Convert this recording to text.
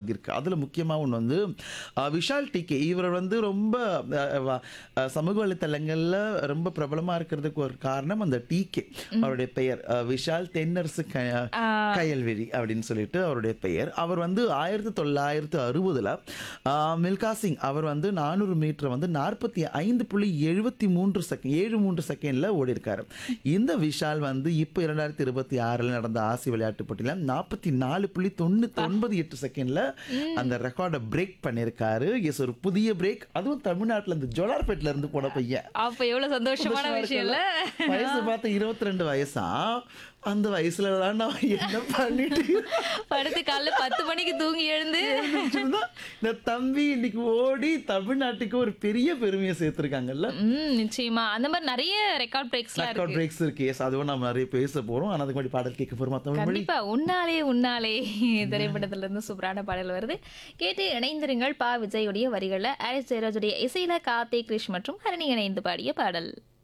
இருக்கு அதுல முக்கியமா ஒன்று வந்து அஹ், விஷால் டிகே இவர் வந்து ரொம்ப அஹ், வ- அஹ், சமூக வலைத்தளங்கள்ல ரொம்ப பிரபலமா இருக்கிறதுக்கு ஒரு காரணம் அந்த டிகே அவருடைய பெயர் அஹ், விஷால் தென்னரசு க- கயல்வெளி அப்படின்னு சொல்லிட்டு அவருடைய பெயர் அவர் வந்து ஆயிரத்தி தொள்ளாயிரத்து அறுபதுல மில்கா சிங் அவர் வந்து நானூறு மீட்டர் வந்து நாற்பத்தி ஐந்து புள்ளி எழுபத்தி மூன்று செகண்ட் ஏழு மூன்று செகண்ட்ல ஓடி இருக்காரு இந்த விஷால் வந்து இப்போ இரண்டாயிரத்தி இருபத்தி ஆறில் நடந்த ஆசிய விளையாட்டு போட்டியில நாற்பத்தி நாலு புள்ளி தொண்ணூத்தி ஒன்பது எட்டு செகண்ட்ல அந்த ரெக்கார்டை பிரேக் பண்ணியிருக்காரு எஸ் ஒரு புதிய பிரேக் அதுவும் தமிழ்நாட்டுல இந்த ஜோலார்பேட்ல இருந்து போன பையன் அப்ப எவ்வளவு சந்தோஷமான சந்தோஷமா விஷயம் இல்ல இருக்குல்ல? வயசு பார்த்து இருபத்தி ரெண்டு வயசா அந்த வயசுல தான் நான் என்ன பண்ணிட்டு படுத்து காலைல பத்து மணிக்கு தூங்கி எழுந்து இருந்தேன்னா, இந்த தம்பி இன்னைக்கு ஓடி தமிழ்நாட்டுக்கு ஒரு பெரிய பெருமையை சேர்த்திருக்காங்கல்ல ம் நிச்சயமா அந்த மாதிரி நிறைய ரெக்கார்ட் பிரேக்ஸ்லாம் ரெக்கார்ட் இருக்கு பிரேக்ஸ் இருக்கு எஸ் அதுவும் நம்ம நிறைய பேச போறோம் ஆனா அதுக்கு முன்னாடி பாடல் கேட்க போறோமா தமிழ் மொழி கண்டிப்பா உன்னாலே உன்னாலே திரைப்படத்துல இருந்து சூப்பரான பாடல் வருது கேட்டு இணைந்திருங்கள் பா விஜயுடைய வரிகள்ல ஆரிஸ் ஜெயராஜுடைய இசையில கார்த்திக் கிரிஷ் மற்றும் ஹரணி இணைந்து பாடிய பாடல்